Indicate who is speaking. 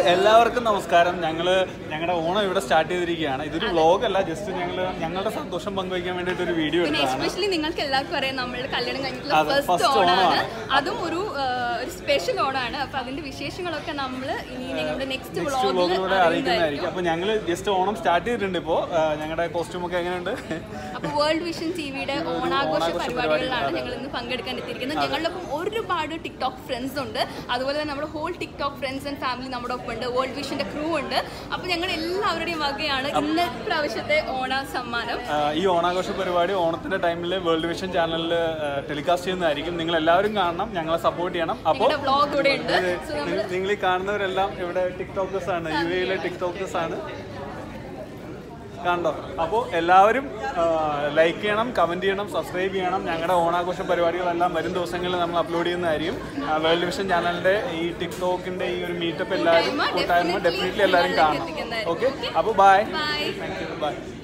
Speaker 1: എല്ലാവർക്കും നമസ്കാരം ഞങ്ങള് ഞങ്ങളുടെ ഓണം ഇവിടെ സ്റ്റാർട്ട് ചെയ്തിരിക്കുകയാണ് ഇതൊരു വ്ളോഗ് അല്ല ജസ്റ്റ് ഞങ്ങൾ ഞങ്ങളുടെ സന്തോഷം പങ്കുവയ്ക്കാൻ വേണ്ടിയിട്ട് ഒരു വീഡിയോ
Speaker 2: പിന്നെ
Speaker 1: എടുത്തതാണ്
Speaker 2: എസ്പെഷ്യലി നിങ്ങൾക്ക് എല്ലാവർക്കും അറിയാം നമ്മൾ കല്യാണം കഴിഞ്ഞിട്ടുള്ള
Speaker 1: അതെ,
Speaker 2: ഫസ്റ്റ്
Speaker 1: first
Speaker 2: ഓണാണ്
Speaker 1: ഓണമാണ്.
Speaker 2: അതും ഒരു ആ, ഒരു സ്പെഷ്യൽ ഓണാണ് അപ്പൊ അതിന്റെ വിശേഷങ്ങളൊക്കെ നമ്മൾ ഇനി ഞങ്ങളുടെ നെക്സ്റ്റ്
Speaker 1: നെക്സ്റ്റ് വ്ളോഗിലൂടെ
Speaker 2: വ്ളോഗിലൂടെ
Speaker 1: അറിയിക്കുന്നതായിരിക്കും അപ്പൊ ഞങ്ങൾ ജസ്റ്റ് ഓണം സ്റ്റാർട്ട് ചെയ്തിട്ടുണ്ട് ഇപ്പോൾ ഞങ്ങളുടെ കോസ്റ്റ്യൂം ഒക്കെ എങ്ങനെയുണ്ട്
Speaker 2: അപ്പൊ വേൾഡ് വിഷൻ ടിവിയുടെ ഓണാഘോഷ
Speaker 1: ഓണാഘോഷ
Speaker 2: പരിപാടികളിലാണ്
Speaker 1: പരിപാടി,
Speaker 2: ഞങ്ങൾ ഇന്ന് പങ്കെടുക്കാൻ എത്തിയിരിക്കുന്നത് ഞങ്ങളുടെ ഒപ്പം ഒരുപാട് ടിക്ടോക്ക് ഫ്രണ്ട്സ് ഉണ്ട് അതുപോലെ തന്നെ നമ്മുടെ whole TikTok friends and family നമ്മുടെ ഒപ്പം ഉണ്ട് വേൾഡ് വിഷന്റെ ക്രൂ ഉണ്ട് അപ്പൊ ഞങ്ങൾ എല്ലാവരുടെയും വകയാണ് ഇന്ന് പ്രാവശ്യത്തെ ഓണ സമ്മാനം
Speaker 1: ആ, ഈ ഓണാഘോഷ പരിപാടി ഓണത്തിന്റെ ടൈമിൽ വേൾഡ് വിഷൻ ചാനലിൽ ടെലികാസ്റ്റ് ചെയ്യുന്നതായിരിക്കും നിങ്ങൾ എല്ലാവരും കാണണം ഞങ്ങളെ സപ്പോർട്ട് ചെയ്യണം അപ്പോൾ
Speaker 2: ഞങ്ങളുടെ വ്ളോഗ് കൂടെ ഉണ്ട് സോ
Speaker 1: നിങ്ങൾ ഈ കാണുന്നവരെല്ലാം ഇവിടെ ടിക്ടോക്കേഴ്സ് ആണ് യു എയിലെ ടിക്ടോക്കേഴ്സ് ആണ് കണ്ടോ അപ്പോൾ എല്ലാവരും ലൈക്ക് ചെയ്യണം കമൻറ്റ് ചെയ്യണം സബ്സ്ക്രൈബ് ചെയ്യണം ഞങ്ങളുടെ ഓണാഘോഷ പരിപാടികളെല്ലാം വരും ദിവസങ്ങളിൽ നമ്മൾ അപ്ലോഡ് ചെയ്യുന്നതായിരിക്കും വേൾഡ് വിഷൻ ചാനലിൻ്റെ ഈ ടിക്ടോക്കിൻ്റെ ഈ ഒരു മീറ്റപ്പ് എല്ലാവരും
Speaker 2: കൂട്ടായ്മ
Speaker 1: കൂട്ടായ്മ
Speaker 2: definitely
Speaker 1: ഡെഫിനറ്റ്ലി എല്ലാവരും
Speaker 2: നിങ്ങളിലേക്ക്
Speaker 1: കാണണം
Speaker 2: എത്തിക്കുന്നതായിരിക്കും.
Speaker 1: ഓക്കെ അപ്പോൾ bye
Speaker 2: bye
Speaker 1: thank you by